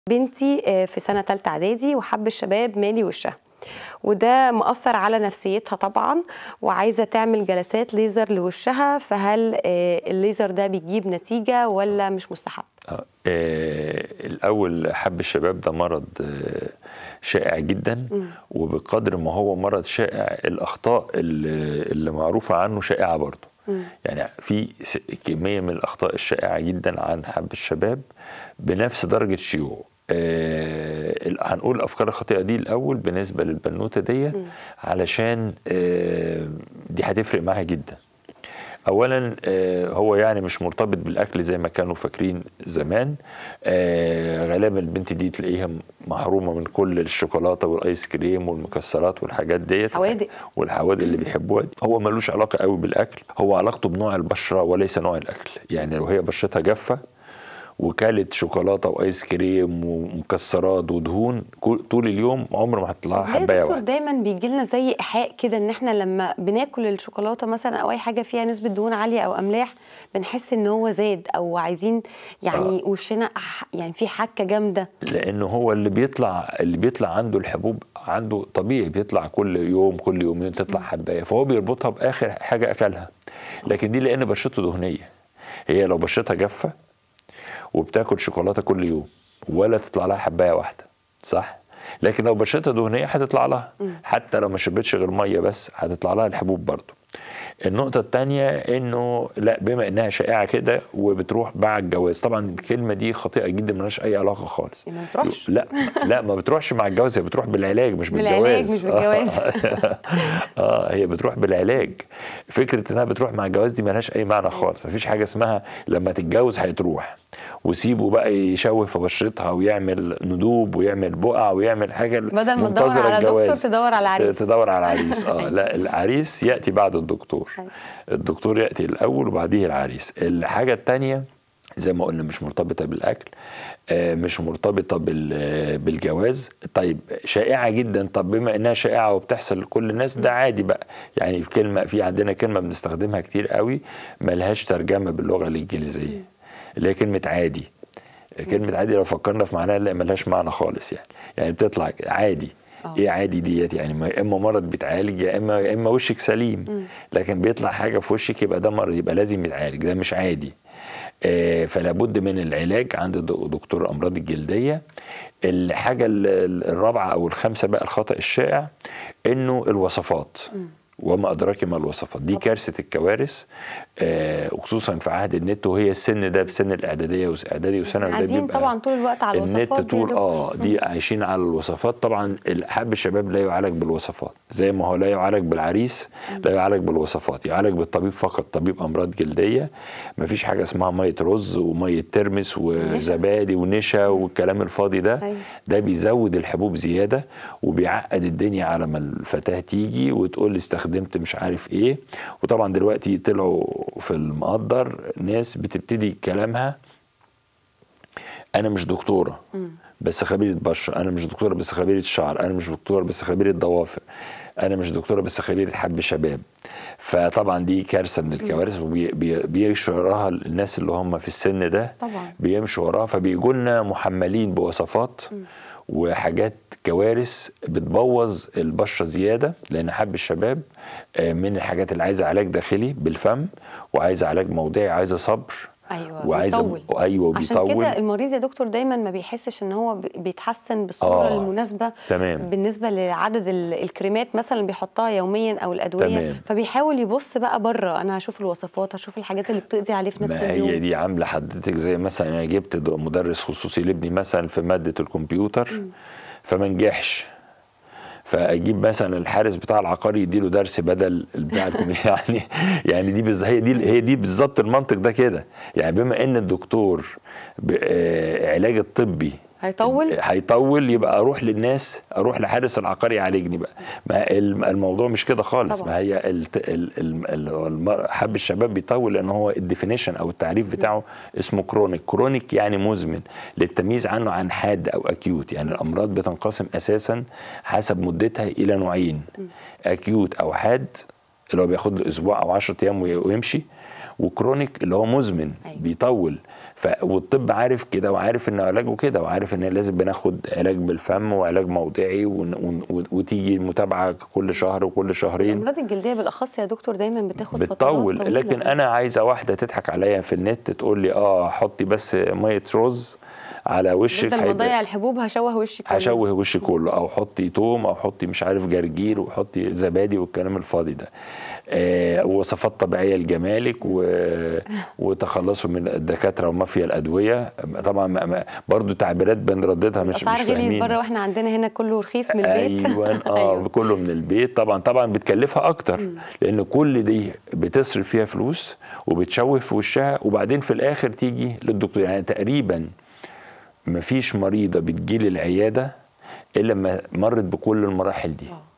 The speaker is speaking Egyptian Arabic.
بنتي آه، في سنة تالتة إعدادي وحب الشباب مالي وشها وده مأثر على نفسيتها طبعا وعايزة تعمل جلسات ليزر لوشها فهل آه، الليزر ده بيجيب نتيجة ولا مش مستحب؟ آه، آه، الأول حب الشباب ده مرض آه، شائع جدا وبقدر ما هو مرض شائع الأخطاء اللي اللي معروفة عنه شائعة برضه يعني في س- كمية من الأخطاء الشائعة جدا عن حب الشباب بنفس درجة شيوعه آه ال- هنقول الافكار الخاطئه دي الاول بالنسبه للبنوته ديت علشان آه دي هتفرق معاها جدا اولا آه، هو يعني مش مرتبط بالاكل زي ما كانوا فاكرين زمان آه، غالبا البنت دي تلاقيها محرومه من كل الشوكولاته والايس كريم والمكسرات والحاجات ديت حوادق. والحوادق اللي بيحبوها دي هو ملوش علاقه قوي بالاكل هو علاقته بنوع البشره وليس نوع الاكل يعني لو هي بشرتها جافه وكلت شوكولاته وايس كريم ومكسرات ودهون كل- طول اليوم عمر ما هتطلع ليه يا حبايه دكتور واحده دايما بيجي لنا زي ايحاء كده ان احنا لما بناكل الشوكولاته مثلا او اي حاجه فيها نسبه دهون عاليه او املاح بنحس ان هو زاد او عايزين يعني وشنا أح- يعني في حكه جامده لانه هو اللي بيطلع اللي بيطلع عنده الحبوب عنده طبيعي بيطلع كل يوم كل يومين تطلع حبايه فهو بيربطها باخر حاجه اكلها لكن دي لان بشرته دهنيه هي لو بشرتها جافه وبتاكل شوكولاته كل يوم ولا تطلع لها حبايه واحده صح لكن لو بشرتها دهنيه هتطلع لها حتى لو ما شربتش غير ميه بس هتطلع لها الحبوب برضه النقطة التانية انه لا بما انها شائعة كده وبتروح بعد الجواز طبعا الكلمة دي خاطئة جدا ملهاش اي علاقة خالص يعني ما بتروحش؟ لا لا ما بتروحش مع الجواز هي بتروح بالعلاج مش بالعلاج بالجواز مش بالجواز. اه هي بتروح بالعلاج فكرة انها بتروح مع الجواز دي ملهاش اي معنى خالص مفيش حاجة اسمها لما تتجوز هتروح وسيبه بقى يشوه في بشرتها ويعمل ندوب ويعمل بقع ويعمل حاجة بدل ما تدور منتظرة على دكتور الجواز. تدور على عريس. تدور على العريس اه لا العريس ياتي بعد الدكتور أيوة. الدكتور ياتي الاول وبعديه العريس الحاجه الثانيه زي ما قلنا مش مرتبطه بالاكل آه، مش مرتبطه بال- آه، بالجواز طيب شائعه جدا طب بما انها شائعه وبتحصل لكل الناس ده عادي بقى يعني في كلمه في عندنا كلمه بنستخدمها كتير قوي ملهاش ترجمه باللغه الانجليزيه اللي هي كلمه عادي كلمه عادي لو فكرنا في معناها لا ملهاش معنى خالص يعني يعني بتطلع عادي آه. ايه عادي ديت يعني ما يا اما مرض بيتعالج يا اما يا اما وشك سليم لكن بيطلع حاجه في وشك يبقى ده مرض يبقى لازم يتعالج ده مش عادي آه فلا بد من العلاج عند الد- دكتور امراض الجلديه الحاجه ال- ال- الرابعه او الخامسه بقى الخطا الشائع انه الوصفات وما ادراك ما الوصفات دي كارثه الكوارث آه وخصوصا في عهد النت وهي السن ده بسن الاعداديه واعدادي وثانوي ده قاعدين بيبقى طبعا طول الوقت على الوصفات النت دي يا طول دكتور. اه دي عايشين على الوصفات طبعا حب الشباب لا يعالج بالوصفات زي ما هو لا يعالج بالعريس لا يعالج بالوصفات يعالج بالطبيب فقط طبيب امراض جلديه مفيش حاجه اسمها ميه رز وميه ترمس وزبادي ونشا والكلام الفاضي ده أيوة. ده بيزود الحبوب زياده وبيعقد الدنيا على ما الفتاه تيجي وتقول لي استخدمت مش عارف ايه وطبعا دلوقتي طلعوا في المقدر ناس بتبتدي كلامها انا مش دكتوره بس خبيره بشره انا مش دكتوره بس خبيره شعر انا مش دكتوره بس خبيره ضوافر انا مش دكتوره بس خبيره حب شباب فطبعا دي كارثه من الكوارث وبيمشوا وراها الناس اللي هم في السن ده طبعا. بيمشوا وراها فبيجوا لنا محملين بوصفات وحاجات كوارث بتبوظ البشره زياده لان حب الشباب آه، من الحاجات اللي عايزه علاج داخلي بالفم وعايزه علاج موضعي عايزه صبر ايوه وعايزه بيطول. ايوه عشان بيطول كده المريض يا دكتور دايما ما بيحسش ان هو بي- بيتحسن بالصوره آه، المناسبه تمام. بالنسبه لعدد ال- الكريمات مثلا اللي بيحطها يوميا او الادويه تمام. فبيحاول يبص بقى بره انا هشوف الوصفات هشوف الحاجات اللي بتقضي عليه في نفس ما اليوم هي دي عامله حضرتك زي مثلا انا جبت د- مدرس خصوصي لابني مثلا في ماده الكمبيوتر فما نجحش فاجيب مثلا الحارس بتاع العقاري يديله درس بدل بتاع الكمبيوتر يعني يعني دي بز... هي دي هي دي بالظبط المنطق ده كده يعني بما ان الدكتور ب... آه، علاج الطبي هيطول هيطول يبقى اروح للناس اروح لحارس العقاري يعالجني بقى ما الم- الموضوع مش كده خالص طبعا. ما هي الت- ال- ال- ال- الم- حب الشباب بيطول لان هو الديفينيشن او التعريف بتاعه اسمه كرونيك كرونيك يعني مزمن للتمييز عنه عن حاد او اكيوت يعني الامراض بتنقسم اساسا حسب مدتها الى نوعين اكيوت او حاد اللي هو بياخد له اسبوع او 10 ايام وي- ويمشي وكرونيك اللي هو مزمن أيوة. بيطول ف... والطب عارف كده وعارف ان علاجه كده وعارف ان لازم بناخد علاج بالفم وعلاج موضعي ون... ون... وتيجي متابعه كل شهر وكل شهرين الامراض الجلديه بالاخص يا دكتور دايما بتاخد فترات بتطول طويلة. لكن انا عايزه واحده تضحك عليا في النت تقول لي اه حطي بس ميه رز على وشك بدل ما هيبقى- اضيع الحبوب هشوه وشي كله. هشوه وشي كله او حطي توم او حطي مش عارف جرجير وحطي زبادي والكلام الفاضي ده آه وصفات طبيعيه لجمالك و... وتخلصوا من الدكاتره ومافيا الادويه طبعا ما- ما- برضو تعبيرات بنرددها مش اسعار مش غليت فاهمين بره واحنا عندنا هنا كله رخيص من البيت ايوه اه كله من البيت طبعا طبعا بتكلفها اكتر لان كل دي بتصرف فيها فلوس وبتشوه في وشها وبعدين في الاخر تيجي للدكتور يعني تقريبا مفيش مريضه بتجيلي العياده الا لما مرت بكل المراحل دي آه.